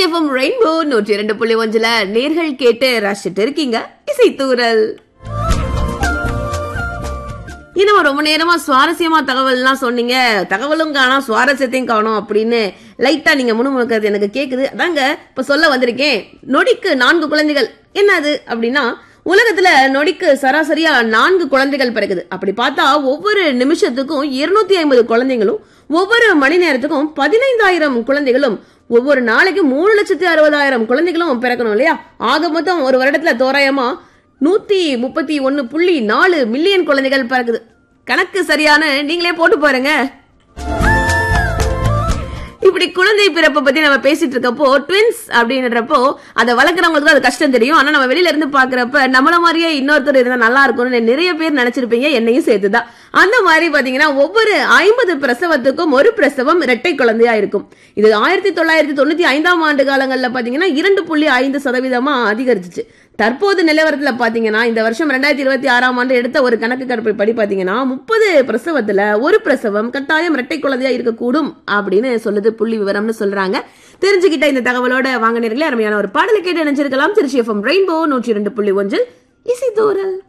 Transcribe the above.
FM rainbow நூற்றி இரண்டு புள்ளி ஒன்றுல நேர்கள் கேட்டு ரசிச்சுட்டு இருக்கீங்க இசைத்தூரல் இன்னும் ரொம்ப நேரமா சுவாரஸ்யமா தகவல்லாம் சொன்னீங்க தகவலும் காணோம் சுவாரஸ்யத்தையும் காணோம் அப்படின்னு லைட்டா நீங்க முணுமுணுக்கிறது எனக்கு கேக்குது அதாங்க இப்ப சொல்ல வந்திருக்கேன் நொடிக்கு நான்கு குழந்தைகள் என்னது அப்படின்னா உலகத்துல நொடிக்கு சராசரியா நான்கு குழந்தைகள் பிறகுது அப்படி பார்த்தா ஒவ்வொரு நிமிஷத்துக்கும் இருநூத்தி ஐம்பது குழந்தைகளும் ஒவ்வொரு மணி நேரத்துக்கும் பதினைந்தாயிரம் குழந்தைகளும் ஒவ்வொரு நாளைக்கு மூணு லட்சத்தி அறுபதாயிரம் குழந்தைகளும் பிறக்கணும் இல்லையா ஆக மொத்தம் ஒரு வருடத்துல தோராயமா நூத்தி முப்பத்தி ஒன்னு புள்ளி நாலு மில்லியன் குழந்தைகள் பிறக்குது கணக்கு சரியான நீங்களே போட்டு பாருங்க இப்படி குழந்தை பிறப்பை பத்தி நம்ம பேசிட்டு இருக்கப்போ ட்வின்ஸ் அப்படின்றப்போ அதை வளர்க்குறவங்களுக்கு அது கஷ்டம் தெரியும் ஆனா நம்ம வெளியில இருந்து பாக்குறப்ப நம்மள மாதிரியே இன்னொருத்தர் இருந்தா நல்லா இருக்கும்னு நிறைய பேர் நினைச்சிருப்பீங்க என்னையும் சேர்த்துதான் அந்த மாதிரி பாத்தீங்கன்னா ஒவ்வொரு ஐம்பது பிரசவத்துக்கும் ஒரு பிரசவம் இரட்டை குழந்தையா இருக்கும் இது ஆயிரத்தி தொள்ளாயிரத்தி தொண்ணூத்தி ஐந்தாம் ஆண்டு காலங்கள்ல பாத்தீங்கன்னா இரண்டு புள்ளி ஐந்து சதவீதமா அதிகரிச்சிச்சு தற்போது நிலவரத்துல பாத்தீங்கன்னா இந்த வருஷம் ரெண்டாயிரத்தி இருபத்தி ஆறாம் ஆண்டு எடுத்த ஒரு கணக்கு கணக்கு படி பாத்தீங்கன்னா முப்பது பிரசவத்துல ஒரு பிரசவம் கட்டாயம் இரட்டை குழந்தையா இருக்கக்கூடும் அப்படின்னு சொல்லுது புள்ளி விவரம்னு சொல்றாங்க தெரிஞ்சுக்கிட்ட இந்த தகவலோட வாங்க நேர்களே அருமையான ஒரு பாடலை கேட்டு நினைச்சிருக்கலாம் திருச்சி எஃப்எம் ரெயின்போ நூற்றி இரண்டு புள்ளி ஒன்றில் இசை தூரல்